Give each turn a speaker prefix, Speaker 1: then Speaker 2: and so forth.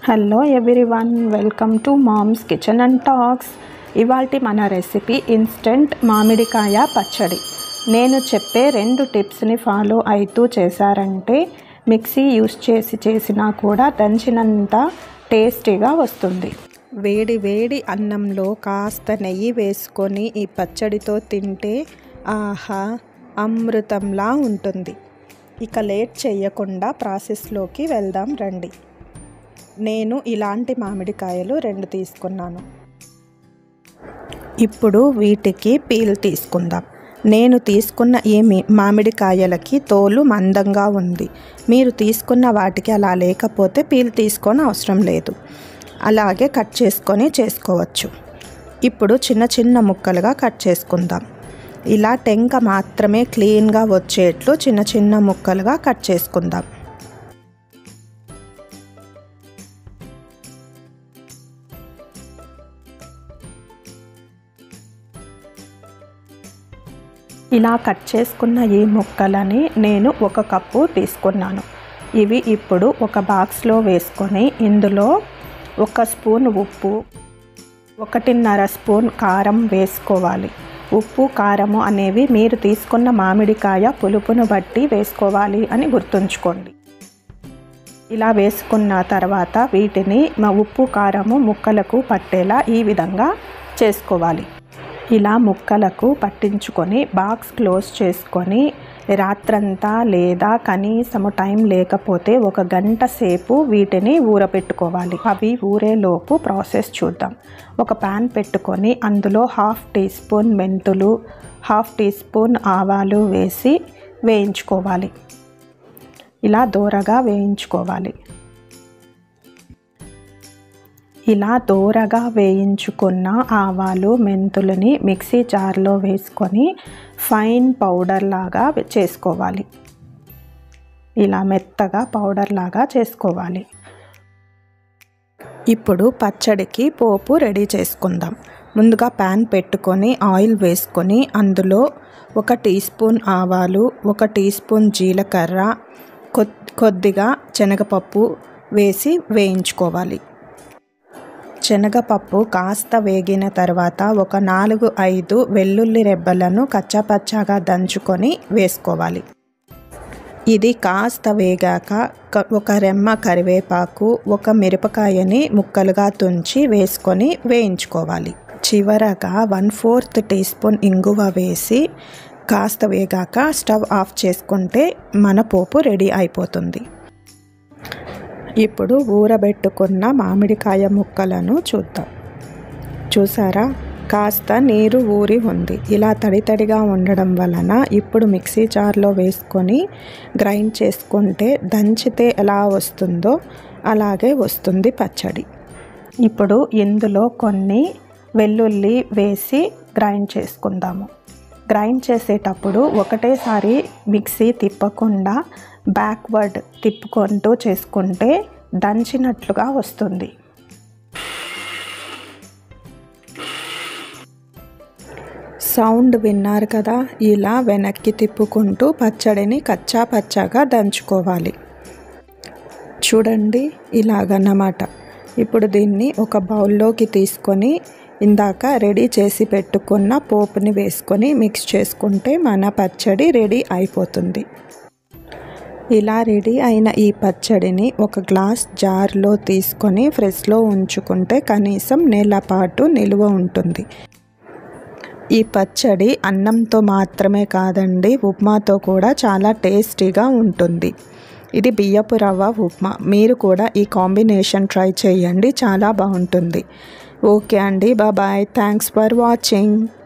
Speaker 1: hello everyone welcome to mom's kitchen and talks ఇవాల్టి మన recipe instant మామిడికాయ పచ్చడి నేను చెప్పే రెండు టిప్స్ని ఫాలో అవుతూ చేశారంటే మిక్సీ యూస్ చేసి చేసినా కూడా దంచినంత టేస్టీగా వస్తుంది వేడి వేడి అన్నంలో కాస్త నెయ్యి వేసుకొని ఈ పచ్చడితో తింటే ఆహా అమృతంలా ఉంటుంది ఇక లేట్ చేయకుండా ప్రాసెస్లోకి వెళ్దాం రండి నేను ఇలాంటి మామిడికాయలు రెండు తీసుకున్నాను ఇప్పుడు వీటికి పీల్ తీసుకుందాం నేను తీసుకున్న ఈ మామిడికాయలకి తోలు మందంగా ఉంది మీరు తీసుకున్న వాటికి అలా లేకపోతే పీల్ తీసుకొని అవసరం లేదు అలాగే కట్ చేసుకొని చేసుకోవచ్చు ఇప్పుడు చిన్న చిన్న ముక్కలుగా కట్ చేసుకుందాం ఇలా టెంక మాత్రమే క్లీన్గా వచ్చేట్లు చిన్న చిన్న ముక్కలుగా కట్ చేసుకుందాం ఇలా కట్ చేసుకున్న ఈ ముక్కలని నేను ఒక కప్పు తీసుకున్నాను ఇవి ఇప్పుడు ఒక బాక్స్లో వేసుకొని ఇందులో ఒక స్పూన్ ఉప్పు ఒకటిన్నర స్పూన్ కారం వేసుకోవాలి ఉప్పు కారము అనేవి మీరు తీసుకున్న మామిడికాయ పులుపును బట్టి వేసుకోవాలి అని గుర్తుంచుకోండి ఇలా వేసుకున్న తర్వాత వీటిని మా ఉప్పు కారము ముక్కలకు పట్టేలా ఈ విధంగా చేసుకోవాలి ఇలా ముక్కలకు పట్టించుకొని బాక్స్ క్లోజ్ చేసుకొని రాత్రంతా లేదా కనీసము టైం లేకపోతే ఒక గంట సేపు వీటిని ఊరపెట్టుకోవాలి అవి ఊరేలోపు ప్రాసెస్ చూద్దాం ఒక ప్యాన్ పెట్టుకొని అందులో హాఫ్ టీ స్పూన్ మెంతులు హాఫ్ టీ స్పూన్ ఆవాలు వేసి వేయించుకోవాలి ఇలా దూరగా వేయించుకోవాలి ఇలా దూరగా వేయించుకున్న ఆవాలు మెంతులని మిక్సీ జార్లో వేసుకొని ఫైన్ పౌడర్ లాగా చేసుకోవాలి ఇలా మెత్తగా పౌడర్ లాగా చేసుకోవాలి ఇప్పుడు పచ్చడికి పోపు రెడీ చేసుకుందాం ముందుగా ప్యాన్ పెట్టుకొని ఆయిల్ వేసుకొని అందులో ఒక టీ స్పూన్ ఆవాలు ఒక టీ స్పూన్ జీలకర్ర కొద్దిగా శనగపప్పు వేసి వేయించుకోవాలి శనగపప్పు కాస్త వేగిన తర్వాత ఒక నాలుగు ఐదు వెల్లుల్లి రెబ్బలను కచ్చాపచ్చాగా దంచుకొని వేసుకోవాలి ఇది కాస్త వేగాక ఒక రెమ్మ కరివేపాకు ఒక మిరపకాయని ముక్కలుగా తుంచి వేసుకొని వేయించుకోవాలి చివరగా వన్ ఫోర్త్ టీ స్పూన్ ఇంగువ వేసి కాస్త వేగాక స్టవ్ ఆఫ్ చేసుకుంటే మన పోపు రెడీ అయిపోతుంది ఇప్పుడు ఊరబెట్టుకున్న మామిడికాయ ముక్కలను చూద్దాం చూసారా కాస్త నీరు ఊరి ఉంది ఇలా తడి తడిగా ఉండడం వలన ఇప్పుడు మిక్సీ జార్లో వేసుకొని గ్రైండ్ చేసుకుంటే దంచితే ఎలా వస్తుందో అలాగే వస్తుంది పచ్చడి ఇప్పుడు ఇందులో కొన్ని వెల్లుల్లి వేసి గ్రైండ్ చేసుకుందాము గ్రైండ్ చేసేటప్పుడు ఒకటేసారి మిక్సీ తిప్పకుండా బ్యాక్వర్డ్ తిప్పుకుంటూ చేసుకుంటే దంచినట్లుగా వస్తుంది సౌండ్ విన్నారు కదా ఇలా వెనక్కి తిప్పుకుంటూ పచ్చడిని కచ్చా పచ్చాగా దంచుకోవాలి చూడండి ఇలాగన్నమాట ఇప్పుడు దీన్ని ఒక బౌల్లోకి తీసుకొని ఇందాక రెడీ చేసి పెట్టుకున్న పోపుని వేసుకొని మిక్స్ చేసుకుంటే మన పచ్చడి రెడీ అయిపోతుంది ఇలా రెడీ అయిన ఈ పచ్చడిని ఒక గ్లాస్ జార్లో తీసుకొని ఫ్రిడ్జ్లో ఉంచుకుంటే కనీసం నెల పాటు నిలువ ఉంటుంది ఈ పచ్చడి అన్నంతో మాత్రమే కాదండి ఉప్మాతో కూడా చాలా టేస్టీగా ఉంటుంది ఇది బియ్యపు రవ్వ ఉప్మా మీరు కూడా ఈ కాంబినేషన్ ట్రై చేయండి చాలా బాగుంటుంది ఓకే అండి బాయ్ థ్యాంక్స్ ఫర్ వాచింగ్